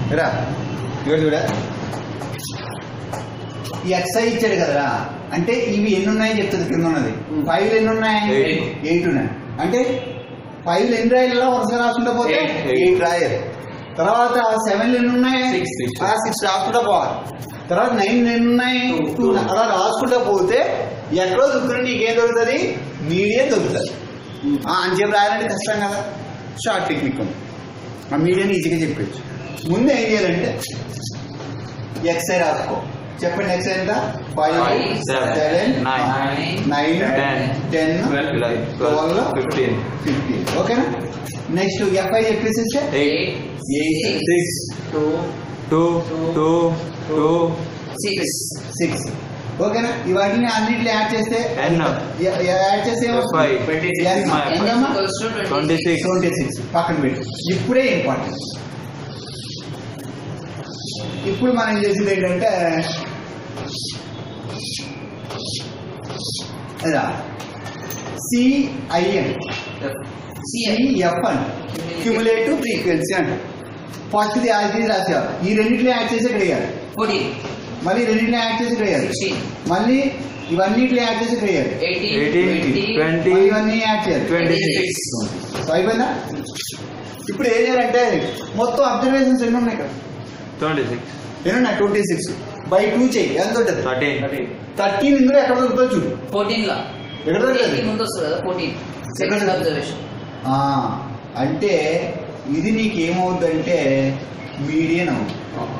రా ఇక్కడ చూడ ఈ ఎక్సై ఇచ్చాడు కదరా అంటే ఇవి ఎన్ని ఉన్నాయని చెప్తుంది కింద ఉన్నది Hmm. ఫైవ్ ఎన్ని ఉన్నాయి Eight. ఎయిట్ ఉన్నాయి అంటే ఫైవ్ ఎన్ని రాయాలి వరుసగా రాసుకుంటా పోతే Eight. Eight. ఎయిట్ రాయాలి తర్వాత సెవెన్ ఎన్ని ఉన్నాయి Six, six. ఆ సిక్స్ రాసుకుంటా పోవాలి తర్వాత నైన్ ఎన్ని ఉన్నాయి Two, టూ two. అలా రాసుకుంటా పోతే ఎక్కడో దొరుకుతుంది నీకేం దొరుకుతుంది మీడియం దొరుకుతుంది ఆ, అని చెప్పి రాయాలంటే కష్టం కదా షార్ట్ టెక్నిక్ ఉంది ఆ మీడియం ఈజీగా చెప్పచ్చు ముందు ఏం చేయాలంటే ఎక్సై రాసుకో చెప్పండి ఎక్సై ఎంత five Five, seven, seven nine, nine ten, ten eleven, twelve, twelve, fifteen, fifteen ఓకేనా నెక్స్ట్ ఎఫ్ఐ చెప్పేసి eight, eight six, two, two, two, two, six, six ఓకేనా ఇవన్నీ అన్నింటిలో యాడ్ చేస్తే N. యా- యాడ్ చేస్తే Five. ఎంతమ్మా twenty-six, ట్వంటీ సిక్స్ పక్కన పెట్టు ఇప్పుడే ఇంపార్టెంట్ ఇప్పుడు మనం చేసింది ఏంటంటే అదా సిఐఎన్ సిఎఫ్ఎన్ క్యూములేటివ్ ఫ్రీక్వెన్సీ అంట ఫస్ట్ యాడ్ చేసి రాసేవారు ఈ రెండింటిలో యాడ్ చేసి ఇక్కడ వేయాలి fourteen, మళ్ళీ రెండింటిలో యాడ్ చేసి ఇక్కడ వేయాలి sixteen, మళ్ళీ ఇవన్నిటిలో యాడ్ చేసి ఇక్కడ వేయాలి eighteen, eighteen, twenty, twenty, మళ్ళీ ఇవన్నీ యాడ్ చేయాలి twenty-six, సో అయిపోయిందా ఇప్పుడు ఏం చేయాలంటే మొత్తం అబ్జర్వేషన్స్ ఎన్ని ఉన్నాయి ఇక్కడ twenty-six, ఎన్ని ఉన్నాయి ట్వంటీ సిక్స్ బై టూ చెయ్యి ఎంత ఉంటుంది thirteen, థర్టీన్ ఇందులో ఎక్కడ దొరుకుతుందో చూడు fourteen లా ఎక్కడ eighteen దొరుకుతుంది ముందు వస్తుంది కదా fourteen Second. సెకండ్ అబ్జర్వేషన్ ఆ, అంటే ఇది నీకు ఏమవుద్దంటే మీడియన్ అవుతుంది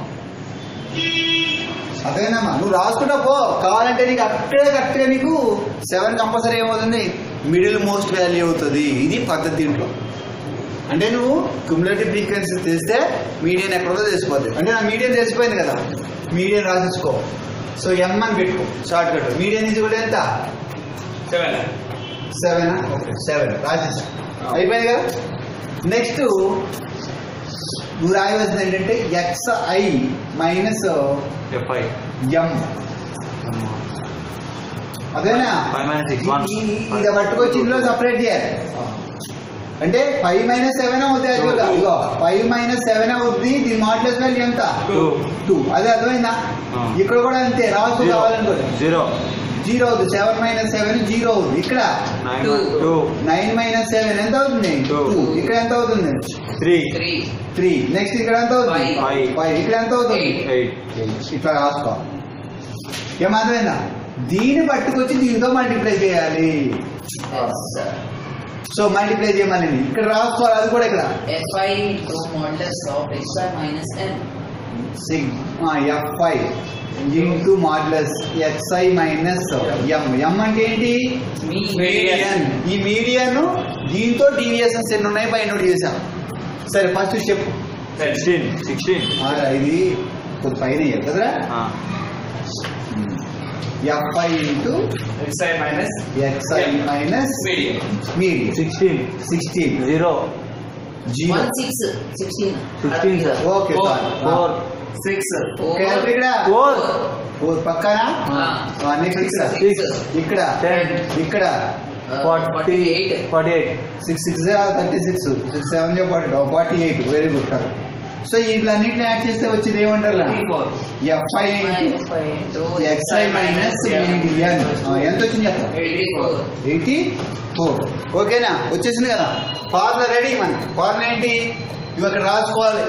అదేనమ్మా నువ్వు రాసుకుంటా పో కావాలంటే నీకు అక్కడే కరెక్ట్గా నీకు సెవెన్ కంపల్సరీ ఏమవుతుంది మిడిల్ మోస్ట్ వాల్యూ అవుతుంది ఇది పద్ధతి దీంట్లో అంటే నువ్వు క్యుములేటివ్ ఫ్రీక్వెన్సీ తెస్తే మీడియన్ ఎక్కడో తెలిసిపోతుంది అంటే నా మీడియం తెలిసిపోయింది కదా మీడియం రాసేసుకో సో ఎం అని పెట్టుకో షార్ట్ కట్ మీడియం ఇది కూడా ఎంత seven, సెవెన్ ఓకే సెవెన్ రాసేసా అయిపోయింది కదా నెక్స్ట్ నువ్వు రాయవలసింది ఏంటంటే X I minus five, M అదేనా Five minus six, one. ఈ- ఈ- ఇది పట్టుకొచ్చి ఇందులో సపరేట్ చేయాలి అంటే ఫైవ్ మైనస్ సెవెన్ అవుతాయి యాక్చువల్గా Two. ఇగో ఫైవ్ మైనస్ సెవెన్ అవుద్ది దీని మాడ్యులస్ వాల్యూ ఎంత two, టూ అదే అర్థమైందా ఆ. ఇక్కడ కూడా అంతే రావచ్చు zero, కావాలనుకోండి zero, జీరో అవుతుంది సెవెన్ మైనస్ సెవెన్ జీరో అవుతుంది ఇక్కడ nine, Two. two, nine minus seven ఎంత అవుతుంది Two. టూ ఇక్కడ ఎంత అవుతుంది three, three, త్రీ నెక్స్ట్ ఇక్కడ ఎంత అవుతుంది Five. Five. ఫైవ్ ఇక్కడ ఎంత అవుతుంది eight, ఇట్లా రాసుకో ఏమర్థమైందా దీన్ని పట్టుకొచ్చి దీంతో మల్టిప్లై చేయాలి yes, sir. సో మల్టిప్లై చేయమని ఇక్కడ రాసుకోవాలి అది కూడా ఇక్కడ Fi into modulus of xi minus n. Sigma F I into modulus X I minus M M అంటే ఏంటి Me- మీడియన్ ఈ మీడియన్ దీంతో డీవియేషన్స్ ఎన్ని ఉన్నాయి పైన నోట్ చేసాం సరే ఫస్ట్ చెప్పు sixteen, sixteen, ఆరా, ఇది కొద్ది పైన ఇయ్యాలి కదరా ah, F I into xi minus X I M. Minus medium. Medium sixteen, sixteen zero, zero One six, sixteen. Sixteen, sir. Okay Four. four, Six, four, ఇక్కడ four, ఫోర్ పక్కన Ah. నెక్స్ట్ ఇక్కడ six, ఇక్కడ ten, ఇక్కడ uh, forty, forty-eight. forty-eight, six six thirty six six seven forty forty eight very good so వీటిలన్నింటిని add చేస్తే వచ్చేది ఏమంటారు Eighty-four. F I Fi into X I minus median ఎంత వచ్చింది చెప్ప Eighty-four. ఎయిటీ ఫోర్ ఓకేనా వచ్చేసింది కదా ఫార్ములా రెడీ మన ఫార్ములా ఏంటి ఇవి అక్కడ రాసుకోవాలి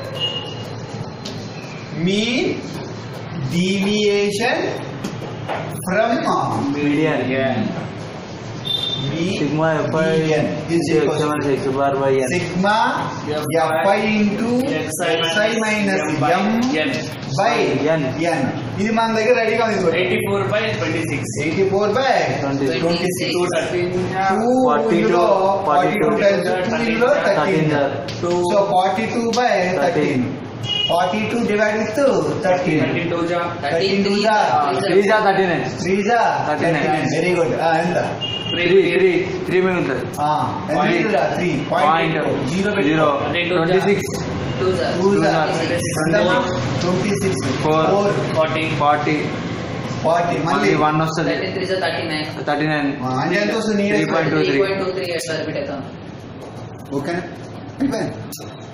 మీ డీవియేషన్ ఫ్రమ్ median, మీ sigma fi, median is equal seven to six bar by n, sigma F I into X I minus M by N. N ఇది మన దగ్గర రెడీగా ఉంది Eighty-four by twenty-six. Eighty four by twenty, twenty six Two thirteen. Two Forty two, ఇందులో forty forty two two, times two ఇందులో thirteen thirteen, so forty two by thirteen forty two divide with thirteen Thirteen two ja. Thirteen two ja. three जा thirty-nine, three జా 39. Very good ఎంత three, three, three में होता है, ఎంత three point, point zero zero, twenty-six, Two ja. Two జా Two twenty six Four. Four Forty. forty, forty మళ్ళీ మళ్ళీ వన్ వస్తుంది Thirteen three ja thirty-nine. Thirty nine ఆ, అంటే ఎంత వస్తుంది Three point two Three three. point two three ఎట్లా repeat అవుతాం ఓకేనా అయిపోయింది